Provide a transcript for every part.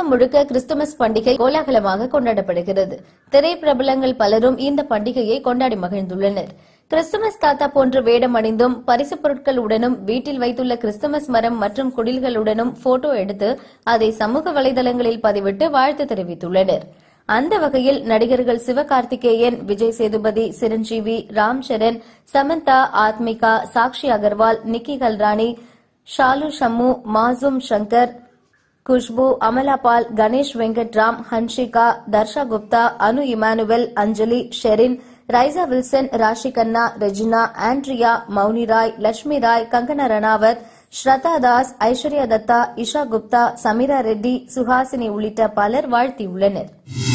உலகம் முழுக்க கிறிஸ்துமஸ் பண்டிகை கோலாகலமாக கொண்டாடப்படுகிறது திரைப்பிரபலங்கள் பலரும் இந்த பண்டிகையை கொண்டாடி மகிழ்ந்துள்ளனர் கிறிஸ்துமஸ் தாத்தா போன்ற வேடம் அணிந்தும் பரிசுப் பொருட்களுடனும் வீட்டில் வைத்துள்ள கிறிஸ்துமஸ் மரம் மற்றும் குடில்களுடனும் போட்டோ எடுத்து அதை சமூக வலைதளங்களில் பதிவிட்டு வாழ்த்து தெரிவித்துள்ளனர் அந்த வகையில் நடிகர்கள் Sivakarthikeyan Vijay Sethupathi Chiranjeevi Ram Charan Samantha Athmika Sakshi Agarwal Nikki Galrani Shalu Shammu Masoom Shankar Khushbu Amala Paul Ganesh Venkatram Hansika Darsha Gupta Anu Emmanuel Anjali Sherin Raiza Wilson Raashi Khanna Regina Andrea Mouni Roy Lakshmi Rai Kangana Ranaut Shraddha Das Aishwarya Dutta Isha Gupta Sameera Reddy Suhasini உள்ளிட்ட பலர் வாழ்த்தியுள்ளனர்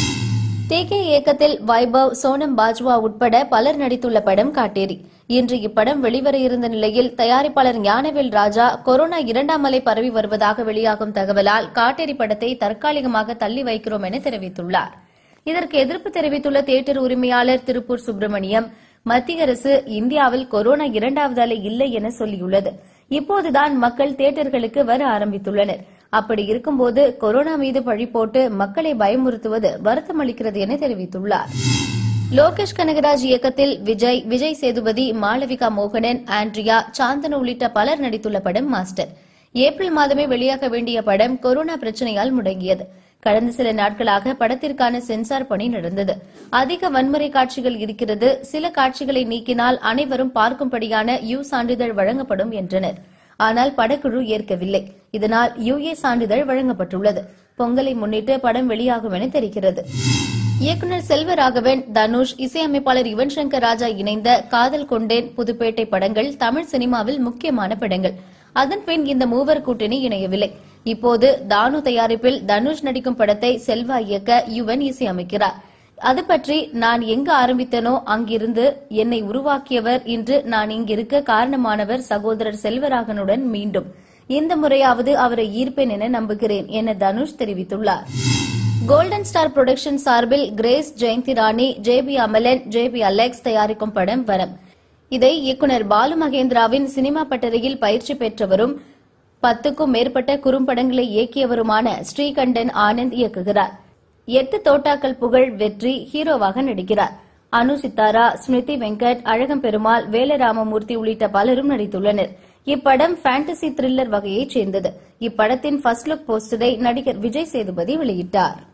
டிகே இயக்கத்தில் வைபவ் சோனம் பாஜ்வா உட்பட பலர் நடித்துள்ள படம் காட்டேரி இன்று இப்படம் வெளிவர இருந்த நிலையில் தயாரிப்பாளர் ஞானவேல் ராஜா கொரோனா இரண்டாம் அலை பரவி வருவதாக வெளியாகும் தகவலால் காட்டேரி படத்தை தற்காலிகமாக தள்ளி வைக்கிறோம் என தெரிவித்துள்ளார் இதற்கு எதிர்ப்பு தெரிவித்துள்ள தியேட்டர் உரிமையாளர் திருப்பூர் சுப்பிரமணியம் மத்திய அரசு இந்தியாவில் கொரோனா இரண்டாவது அலை இல்லை என சொல்லியுள்ளது இப்போதுதான் மக்கள் தியேட்டர்களுக்கு வர ஆரம்பித்துள்ளனர் அப்படி இருக்கும்போது கொரோனா மீது பழி போட்டு மக்களை பயமுறுத்துவது வருத்தமளிக்கிறது என தெரிவித்துள்ளார் லோகேஷ் கனகராஜ் இயக்கத்தில் விஜய் விஜய் சேதுபதி மாளவிகா மோகனன் ஆண்ட்ரியா சாந்தனு உள்ளிட்ட பலர் நடித்துள்ள படம் மாஸ்டர் ஏப்ரல் மாதமே வெளியாக வேண்டிய படம் கொரோனா பிரச்சனையால் முடங்கியது கடந்த சில நாட்களாக படத்திற்கான சென்சார் பணி நடந்தது அதிக வன்முறை காட்சிகள் இருக்கிறது சில காட்சிகளை நீக்கினால் அனைவரும் பார்க்கும்படியான யூ சான்றிதழ் வழங்கப்படும் என்றனர் ஆனால் படக்குழு ஏற்கவில்லை இதனால் யுஏ சான்றிதழ் வழங்கப்பட்டுள்ளது பொங்கலை முன்னிட்டு படம் வெளியாகும் என தெரிகிறது இயக்குநர் செல்வராகவன் தனுஷ் இசையமைப்பாளர் யுவன் சங்கர் ராஜா இணைந்த காதல் கொண்டேன் புதுப்பேட்டை படங்கள் தமிழ் சினிமாவில் முக்கியமான படங்கள் அதன் பின் இந்த மூவர் கூட்டணி இணையவில்லை இப்போது தானு தயாரிப்பில் தனுஷ் நடிக்கும் படத்தை செல்வா இயக்க யுவன் இசையமைக்கிறார் அது பற்றி நான் எங்கு ஆரம்பித்தனோ அங்கிருந்து என்னை உருவாக்கியவர் இன்று நான் இங்கிருக்க காரணமானவர் சகோதரர் செல்வராகனுடன் மீண்டும் இந்த முறையாவது அவரை ஈர்ப்பேன் என நம்புகிறேன் என தனுஷ் தெரிவித்துள்ளார் கோல்டன் ஸ்டார் புரொடக்ஷன் சார்பில் Grace Jayanthi Rani JP Amalan JP Alex தயாரிக்கும் படம் வரம் இதை இயக்குநர் பாலு மகேந்திராவின் சினிமா பட்டறையில் பயிற்சி பெற்றவரும் பத்துக்கும் மேற்பட்ட குறும்படங்களை இயக்கியவருமான ஸ்ரீகண்டன் ஆனந்த் இயக்குகிறார் எட்டு தோட்டாக்கள் புகழ் வெற்றி ஹீரோவாக நடிக்கிறார் அனு சித்தாரா ஸ்மிருதி வெங்கட் அழகம் பெருமாள் வேலராமமூர்த்தி உள்ளிட்ட பலரும் நடித்துள்ளனர் இப்படம் ஃபேண்டசி த்ரில்லர் வகையைச் சேர்ந்தது இப்படத்தின் ஃபர்ஸ்ட் லுக் போஸ்டரை நடிகர் விஜய் சேதுபதி வெளியிட்டார்